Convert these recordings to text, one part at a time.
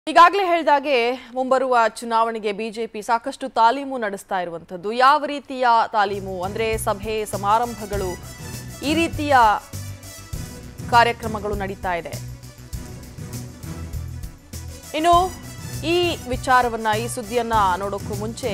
ಈಗಾಗಲೇ ಹೇಳಿದಾಗೆ ಮುಂಬರುವ ಚುನಾವಣೆಗೆ ಬಿಜೆಪಿ ಸಾಕಷ್ಟು ತಾಲೀಮು ನಡೆಸ್ತಾ ಇರುವಂಥದ್ದು ಯಾವ ರೀತಿಯ ತಾಲೀಮು ಅಂದ್ರೆ ಸಭೆ ಸಮಾರಂಭಗಳು ಈ ರೀತಿಯ ಕಾರ್ಯಕ್ರಮಗಳು ನಡೀತಾ ಇದೆ ಇನ್ನು ಈ ವಿಚಾರವನ್ನ ಈ ಸುದ್ದಿಯನ್ನ ನೋಡೋಕ್ಕೂ ಮುಂಚೆ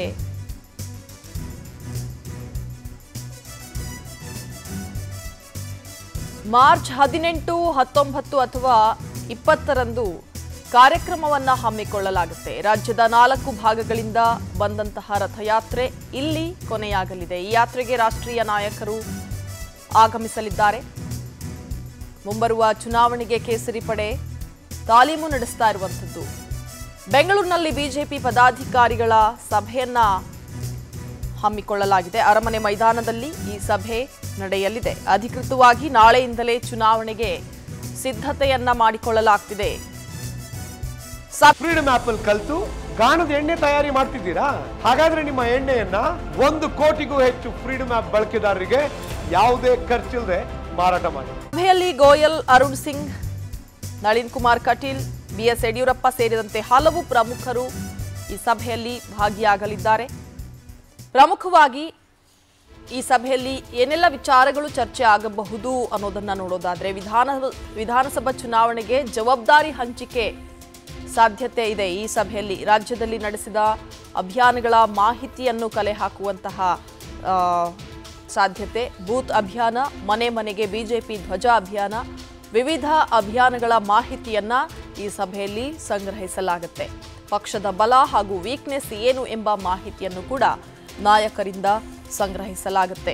ಮಾರ್ಚ್ ಹದಿನೆಂಟು ಹತ್ತೊಂಬತ್ತು ಅಥವಾ ಇಪ್ಪತ್ತರಂದು ಕಾರ್ಯಕ್ರಮವನ್ನ ಹಮ್ಮಿಕೊಳ್ಳಲಾಗುತ್ತೆ ರಾಜ್ಯದ ನಾಲ್ಕು ಭಾಗಗಳಿಂದ ಬಂದಂತಹ ರಥಯಾತ್ರೆ ಇಲ್ಲಿ ಕೊನೆಯಾಗಲಿದೆ ಈ ಯಾತ್ರೆಗೆ ರಾಷ್ಟ್ರೀಯ ನಾಯಕರು ಆಗಮಿಸಲಿದ್ದಾರೆ ಮುಂಬರುವ ಚುನಾವಣೆಗೆ ಕೇಸರಿ ಪಡೆ ತಾಲೀಮು ನಡೆಸ್ತಾ ಇರುವಂಥದ್ದು ಬೆಂಗಳೂರಿನಲ್ಲಿ ಬಿಜೆಪಿ ಪದಾಧಿಕಾರಿಗಳ ಸಭೆಯನ್ನ ಹಮ್ಮಿಕೊಳ್ಳಲಾಗಿದೆ ಅರಮನೆ ಮೈದಾನದಲ್ಲಿ ಈ ಸಭೆ ನಡೆಯಲಿದೆ ಅಧಿಕೃತವಾಗಿ ನಾಳೆಯಿಂದಲೇ ಚುನಾವಣೆಗೆ ಸಿದ್ಧತೆಯನ್ನ ಮಾಡಿಕೊಳ್ಳಲಾಗ್ತಿದೆ ಸಭೆ ಫ್ರೀಡಮ್ ಆಪ್ ಅಲ್ಲಿ ಕಲ್ತು ಗಾಣದ ಎಣ್ಣೆ ತಯಾರಿ ಮಾಡ್ತಿದ್ದೀರಾ ಹಾಗಾದ್ರೆ ನಿಮ್ಮ ಎಣ್ಣೆಯನ್ನ ಒಂದು ಕೋಟಿಗೂ ಹೆಚ್ಚು ಫ್ರೀಡಮ್ ಆಪ್ ಬಳಕೆದಾರರಿಗೆ ಯಾವುದೇ ಖರ್ಚಿಲ್ಲದೆ ಮಾರಾಟ ಮಾಡಿ ಸಭೆಯಲ್ಲಿ ಗೋಯಲ್ ಅರುಣ್ ಸಿಂಗ್ ನಳಿನ್ ಕುಮಾರ್ ಕಟೀಲ್ ಬಿಎಸ್ ಯಡಿಯೂರಪ್ಪ ಸೇರಿದಂತೆ ಹಲವು ಪ್ರಮುಖರು ಈ ಸಭೆಯಲ್ಲಿ ಭಾಗಿಯಾಗಲಿದ್ದಾರೆ ಪ್ರಮುಖವಾಗಿ ಈ ಸಭೆಯಲ್ಲಿ ಏನೆಲ್ಲ ವಿಚಾರಗಳು ಚರ್ಚೆ ಆಗಬಹುದು ಅನ್ನೋದನ್ನ ನೋಡೋದಾದ್ರೆ ವಿಧಾನ ವಿಧಾನಸಭಾ ಚುನಾವಣೆಗೆ ಜವಾಬ್ದಾರಿ ಹಂಚಿಕೆ ಸಾಧ್ಯತೆ ಇದೆ ಈ ಸಭೆಯಲ್ಲಿ ರಾಜ್ಯದಲ್ಲಿ ನಡೆಸಿದ ಅಭಿಯಾನಗಳ ಮಾಹಿತಿಯನ್ನು ಕಲೆ ಹಾಕುವಂತಹ ಆ, ಸಾಧ್ಯತೆ ಬೂತ್ ಅಭಿಯಾನ ಮನೆ ಮನೆಗೆ ಬಿಜೆಪಿ ಧ್ವಜ ಅಭಿಯಾನ ವಿವಿಧ ಅಭಿಯಾನಗಳ ಮಾಹಿತಿಯನ್ನ ಈ ಸಭೆಯಲ್ಲಿ ಸಂಗ್ರಹಿಸಲಾಗುತ್ತೆ ಪಕ್ಷದ ಬಲ ಹಾಗೂ ವೀಕ್ನೆಸ್ ಏನು ಎಂಬ ಮಾಹಿತಿಯನ್ನು ಕೂಡ ನಾಯಕರಿಂದ ಸಂಗ್ರಹಿಸಲಾಗುತ್ತೆ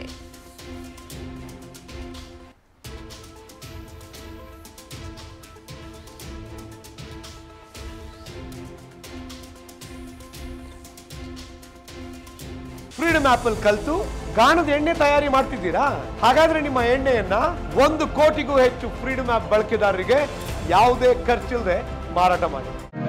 ಫ್ರೀಡಮ್ ಆಪ್ ಅಲ್ಲಿ ಕಲ್ತು ಗಾಣದ ಎಣ್ಣೆ ತಯಾರಿ ಮಾಡ್ತಿದ್ದೀರಾ ಹಾಗಾದ್ರೆ ನಿಮ್ಮ ಎಣ್ಣೆಯನ್ನ ಒಂದು ಕೋಟಿಗೂ ಹೆಚ್ಚು ಫ್ರೀಡಮ್ ಆಪ್ ಬಳಕೆದಾರರಿಗೆ ಯಾವುದೇ ಖರ್ಚಿಲ್ಲದೆ ಮಾರಾಟ ಮಾಡಿ